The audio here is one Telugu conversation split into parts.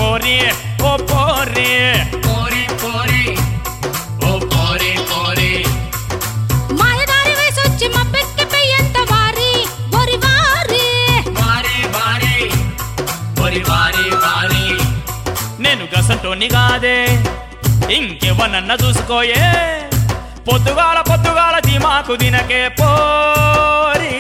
పోరి ఓ పోరి పోరి పోరి ఓ పోరి పోరి మాయదారి వయసొచ్చి మబ్బెక్కి పెయ్యంత వారి ఒరి వారి వారి వారి పోరి వారి వారి నేను గసంటోని కాదే ఇంకెవనన్న చూసుకోయే పొద్దుగాల పొద్దుగాల దిమాకు దినకే పోరి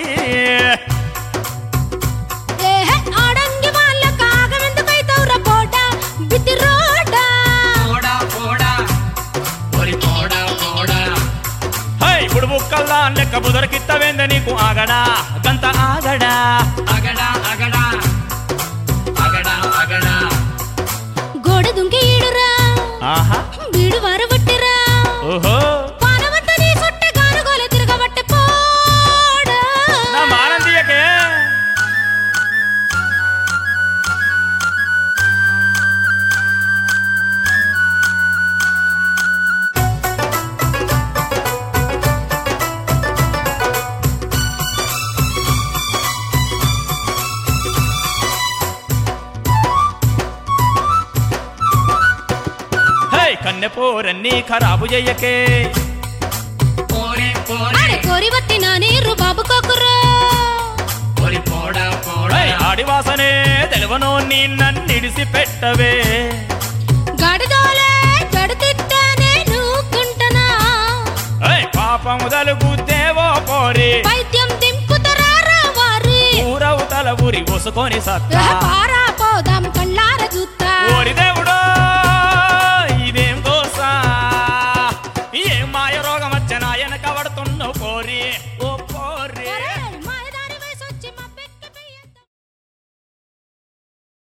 ఏహే ఆడంగి వాళ్ళ కాగమెందుకైతవురా బోడ బితి రోడా పోడా పోడా పోరి పోడా పోడా హై ఇప్పుడు బుక్కల్లా లెక్క బుదరకిత్తవేంద నీకు ఆగడా గంత ఆగడా అగడా అగడా అగడా అగడా గోడ దుంకి ఈడురా ఆహా బీడు వారబట్టిరా ఓహో పానవంత నీ సుట్టె గానుగోలె తిరగబట్టె పోడా నా మానం తీయకే హై కన్నె పోరన్ని ఖరాబు చెయ్యకే పోరి పోరి అరే కోరి వట్టిన నీరు బాబు కోకురా పోరి పోడా పోడా హై ఆడివాసనే తెలవనో నీ నన్నిడిసి పెట్టవే గడిదోలే గడితిట్టనే నూకుంటనా హై పాపము తలుగుతేవో పోరి వైద్యం దింపుతరా వారి ఊరవు తల ఊరి పోసుకొని సత్తా పారా పోదాం కండ